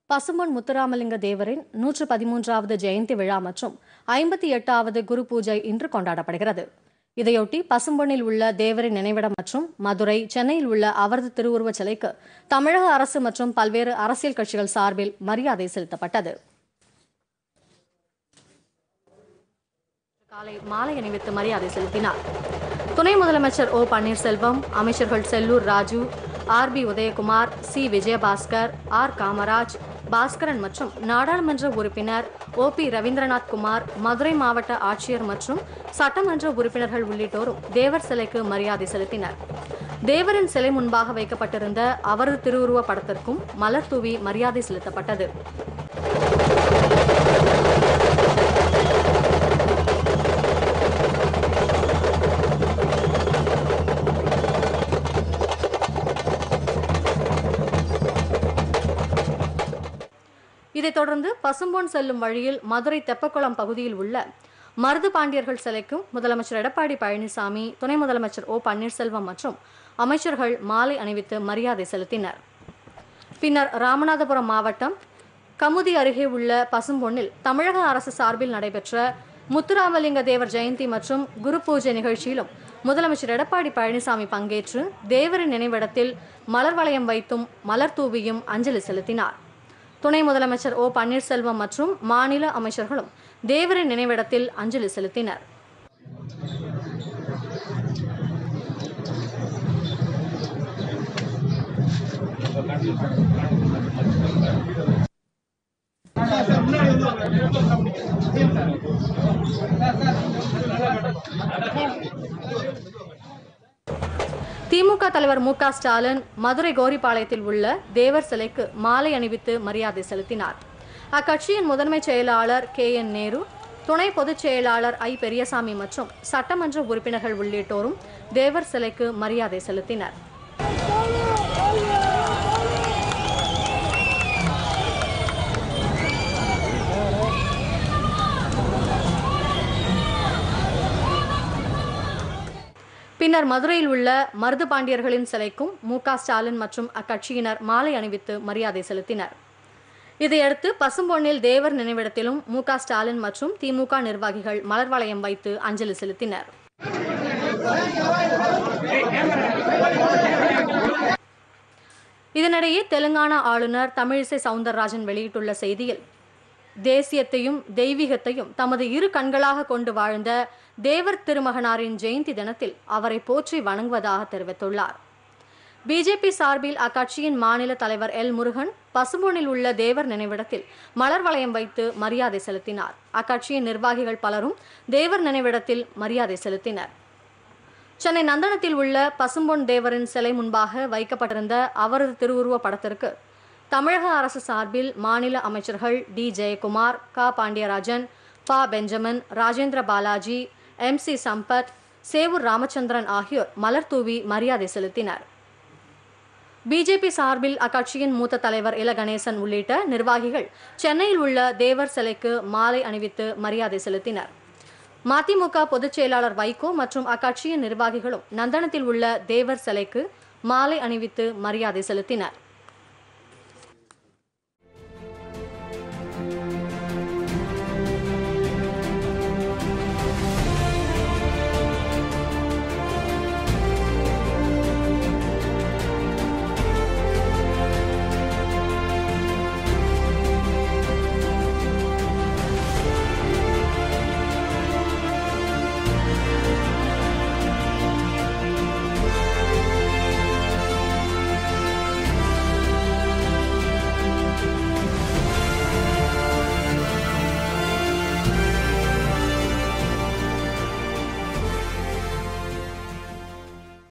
பசும்பொன் முத்துராமலிங்க தேவரின் நூற்று பதிமூன்றாவது ஜெயந்தி விழா மற்றும் ஐம்பத்தி எட்டாவது குரு பூஜை இன்று கொண்டாடப்படுகிறது இதையொட்டி பசும்பொன்னில் உள்ள தேவரின் நினைவிடம் மற்றும் மதுரை சென்னையில் உள்ள அவரது திருவுருவச் சிலைக்கு தமிழக அரசு மற்றும் பல்வேறு அரசியல் கட்சிகள் சார்பில் மரியாதை செலுத்தப்பட்டது காலை மாலை அணிவித்து மரியாதை செலுத்தினார் துணை முதலமைச்சர் ஓ பன்னீர்செல்வம் அமைச்சர்கள் Sellur Raju R B Udhayakumar C Vijayabaskar R Kamaraj Baskaran மற்றும் நாடாளுமன்ற உறுப்பினர் ஓ பி ரவீந்திரநாத் குமார் மதுரை மாவட்ட ஆட்சியர் மற்றும் சட்டமன்ற உறுப்பினர்கள் உள்ளிட்டோரும் தேவர் சிலைக்கு மரியாதை செலுத்தினர் தேவரின் சிலை முன்பாக வைக்கப்பட்டிருந்த அவரது திருவுருவ படத்திற்கும் மலர் தூவி மரியாதை செலுத்தப்பட்டது இதைத் தொடர்ந்து பசும்பொன் செல்லும் வழியில் மதுரை தெப்பக்குளம் பகுதியில் உள்ள மருது பாண்டியர்கள் சிலைக்கும் முதலமைச்சர் எடப்பாடி பழனிசாமி துணை முதலமைச்சர் ஓ பன்னீர்செல்வம் மற்றும் அமைச்சர்கள் மாலை அணிவித்து மரியாதை செலுத்தினர் பின்னர் ராமநாதபுரம் மாவட்டம் கமுதி அருகே உள்ள பசும்பொன்னில் தமிழக அரசு சார்பில் நடைபெற்ற முத்துராமலிங்க தேவர் ஜெயந்தி மற்றும் குரு பூஜை நிகழ்ச்சியிலும் முதலமைச்சர் எடப்பாடி பழனிசாமி பங்கேற்று தேவரின் நினைவிடத்தில் மலர் வளையம் வைத்தும் மலர் தூவியும் அஞ்சலி செலுத்தினார் துணை முதலமைச்சர் ஓ பன்னீர்செல்வம் மற்றும் மாநில அமைச்சர்களும் தேவரின் நினைவிடத்தில் அஞ்சலி செலுத்தினர் திமுக தலைவர் மு க ஸ்டாலின் மதுரை கோரிப்பாளையத்தில் உள்ள தேவர் சிலைக்கு மாலை அணிவித்து மரியாதை செலுத்தினார் அக்கட்சியின் முதன்மை செயலாளர் கே என் நேரு துணை பொதுச் செயலாளர் ஐ பெரியசாமி மற்றும் சட்டமன்ற உறுப்பினர்கள் உள்ளிட்டோரும் தேவர் சிலைக்கு மரியாதை செலுத்தினர் பின்னர் மதுரையில் உள்ள மருது பாண்டியர்களின் சிலைக்கும் மு க ஸ்டாலின் மற்றும் அக்கட்சியினர் மாலை அணிவித்து மரியாதை செலுத்தினர் இதையடுத்து பசும்பொன்னில் தேவர் நினைவிடத்திலும் மு க ஸ்டாலின் மற்றும் திமுக நிர்வாகிகள் மலர் வளையம் வைத்து அஞ்சலி செலுத்தினர் இதனிடையே தெலுங்கானா ஆளுநர் தமிழிசை சவுந்தரராஜன் வெளியிட்டுள்ள செய்தியில் தேசியத்தையும் தெய்வீகத்தையும் தமது இரு கண்களாக கொண்டு வாழ்ந்த தேவர் திருமகனாரின் ஜெயந்தி தினத்தில் அவரை போற்றி வணங்குவதாக தெரிவித்துள்ளார் பிஜேபி சார்பில் அக்கட்சியின் மாநில தலைவர் எல் முருகன் பசும்பொனில் உள்ள தேவர் நினைவிடத்தில் மலர் வளையம் வைத்து மரியாதை செலுத்தினார் அக்கட்சியின் நிர்வாகிகள் பலரும் தேவர் நினைவிடத்தில் மரியாதை செலுத்தினர் சென்னை நந்தனத்தில் உள்ள பசும்பொன் தேவரின் சிலை முன்பாக வைக்கப்பட்டிருந்த அவரது திருவுருவ படத்திற்கு தமிழக அரசு சார்பில் மாநில அமைச்சர்கள் டி ஜெயக்குமார் க பாண்டியராஜன் ப Benjamin Rajendra Balaji M C Sampath Sevur Ramachandran ஆகியோர் மலர் தூவி மரியாதை செலுத்தினர் பிஜேபி சார்பில் அக்கட்சியின் மூத்த தலைவர் இல கணேசன் உள்ளிட்ட நிர்வாகிகள் சென்னையில் உள்ள தேவர் சிலைக்கு மாலை அணிவித்து மரியாதை செலுத்தினர் மதிமுக பொதுச் செயலாளர் வைகோ மற்றும் அக்கட்சியின் நிர்வாகிகளும் நந்தனத்தில் உள்ள தேவர் சிலைக்கு மாலை அணிவித்து மரியாதை செலுத்தினர்